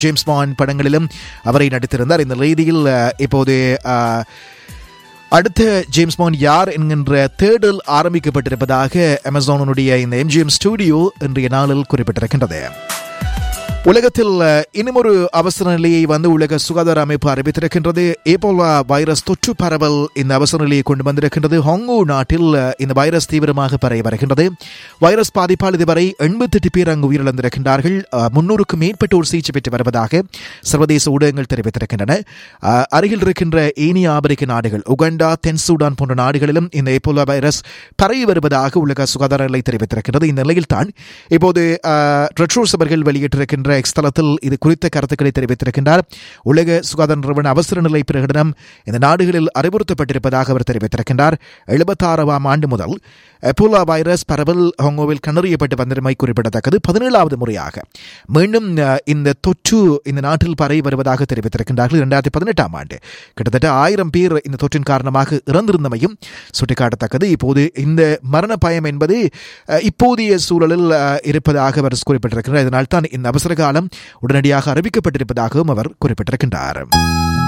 James bond படங்களிலும் அவரை நடித்திருந்தார் இந்த ரீதியில் அஹ், இப்போது அஹ், அடுத்த ஜேம்ஸ் பாண்ட் யார் என்கின்ற தேடல் ஆரம்பிக்கப்பட்டிருப்பதாக அமேசானுடைய இந்த எம்ஜிஎம் ஸ்டுடியோ இன்றைய நாளில் குறிப்பிட்டிருக்கின்றது உலகத்தில் அஹ், இன்னும் ஒரு அவசர நிலையை வந்து உலக சுகாதார அமைப்பு அறிவித்திருக்கின்றது ஏபோலா வைரஸ் தொற்று பரவல் இந்த அவசர நிலையை கொண்டு வந்திருக்கின்றது ஹாங்கோ நாட்டில் அஹ், இந்த வைரஸ் தீவிரமாக பரவி வருகின்றது வைரஸ் பாதிப்பால் இதுவரை எண்பத்தெட்டு பேர் அங்கு உயிரிழந்திருக்கின்றார்கள் அஹ், முன்னூறுக்கும் மேற்பட்டோர் சிகிச்சை பெற்று வருவதாக சர்வதேச ஊடகங்கள் தெரிவித்திருக்கின்றன அஹ், அருகில் இருக்கின்ற ஏனைய ஆப்பிரிக்க நாடுகள் உகண்டா தென் சூடான் போன்ற நாடுகளிலும் இந்த ஏபோலா வைரஸ் பரவி வருவதாக உலக சுகாதார நிலை தெரிவித்திருக்கிறது இந்த நிலையில் தான் இப்போது அஹ், ரெட்ரோஸ் அவர்கள் வெளியிட்டிருக்கின்ற எக்ஸ் தளத்தில் இது குறித்த கருத்துக்களை தெரிவித்திருக்கின்றார் உலக சுகாதார நிறுவன அவசர நிலை பிரகடனம் இந்த நாடுகளில் அறிவுறுத்தப்பட்டிருப்பதாக அவர் தெரிவித்திருக்கின்றார் எழுபத்தாறாம் ஆண்டு முதல் எபோலா வைரஸ் பரவல் ஹாங்கோவில் கண்டறியப்பட்டு வந்திருமை குறிப்பிடத்தக்கது பதினேழாவது முறையாக மீண்டும் அஹ், இந்த தொற்று இந்த நாட்டில் பரவி வருவதாக தெரிவித்திருக்கின்றார்கள் இரண்டாயிரத்தி பதினெட்டாம் ஆண்டு கிட்டத்தட்ட ஆயிரம் பேர் இந்த தொற்றின் காரணமாக இறந்திருந்தமையும் சுட்டிக்காட்டத்தக்கது இப்போது இந்த மரண பயம் என்பது அஹ், இப்போதைய சூழலில் அஹ், இருப்பதாக அவர் குறிப்பிட்டிருக்கிறார் இதனால் தான் இந்த அவசர காலம் உடனடியாக அறிவிக்கப்பட்டிருப்பதாகவும் அவர் குறிப்பிட்டிருக்கின்றார்